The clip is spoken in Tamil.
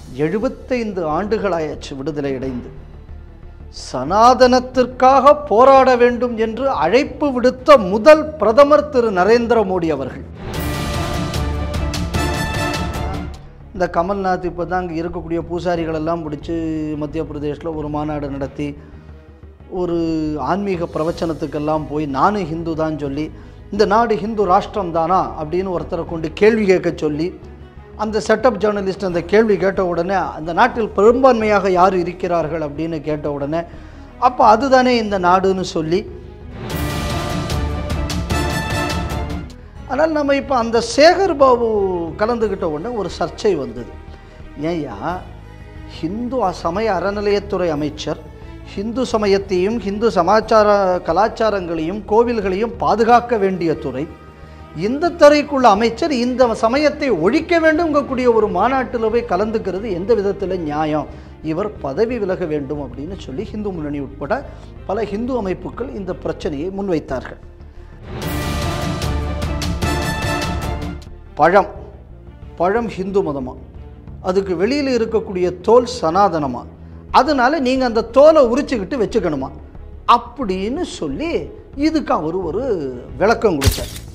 எழுபத்தைந்து ஆண்டுகளாயாச்சு விடுதலை அடைந்து சனாதனத்திற்காக போராட வேண்டும் என்று அழைப்பு விடுத்த முதல் பிரதமர் திரு நரேந்திர மோடி அவர்கள் இந்த கமல்நாத் இப்போ தான் அங்கே இருக்கக்கூடிய பூசாரிகள் எல்லாம் பிடிச்சி மத்திய பிரதேசில் ஒரு மாநாடு நடத்தி ஒரு ஆன்மீக பிரவச்சனத்துக்கெல்லாம் போய் நானும் ஹிந்து தான் சொல்லி இந்த நாடு ஹிந்து ராஷ்டிரம் தானா அப்படின்னு ஒருத்தரை கொண்டு கேள்வி கேட்க சொல்லி அந்த செட்டப் ஜேர்னலிஸ்ட் அந்த கேள்வி கேட்ட உடனே அந்த நாட்டில் பெரும்பான்மையாக யார் இருக்கிறார்கள் அப்படின்னு கேட்ட உடனே அப்போ அதுதானே இந்த நாடுன்னு சொல்லி ஆனால் நம்ம இப்போ அந்த சேகர் பாபு கலந்துக்கிட்ட உடனே ஒரு சர்ச்சை வந்தது ஏன்யா ஹிந்து சமய அறநிலையத்துறை அமைச்சர் ஹிந்து சமயத்தையும் ஹிந்து சமாச்சார கலாச்சாரங்களையும் கோவில்களையும் பாதுகாக்க வேண்டிய துறை இந்த துறைக்குள்ள அமைச்சர் இந்த சமயத்தை ஒழிக்க வேண்டும்ங்கக்கூடிய ஒரு மாநாட்டில் போய் கலந்துக்கிறது எந்த விதத்தில் நியாயம் இவர் பதவி விலக வேண்டும் அப்படின்னு சொல்லி ஹிந்து முன்னணி உட்பட பல ஹிந்து அமைப்புகள் இந்த பிரச்சனையை முன்வைத்தார்கள் பழம் பழம் ஹிந்து மதமா அதுக்கு வெளியில் இருக்கக்கூடிய தோல் சனாதனமா அதனால நீங்கள் அந்த தோலை உரிச்சுக்கிட்டு வச்சுக்கணுமா அப்படின்னு சொல்லி இதுக்கு அவர் ஒரு விளக்கம் கொடுத்தார்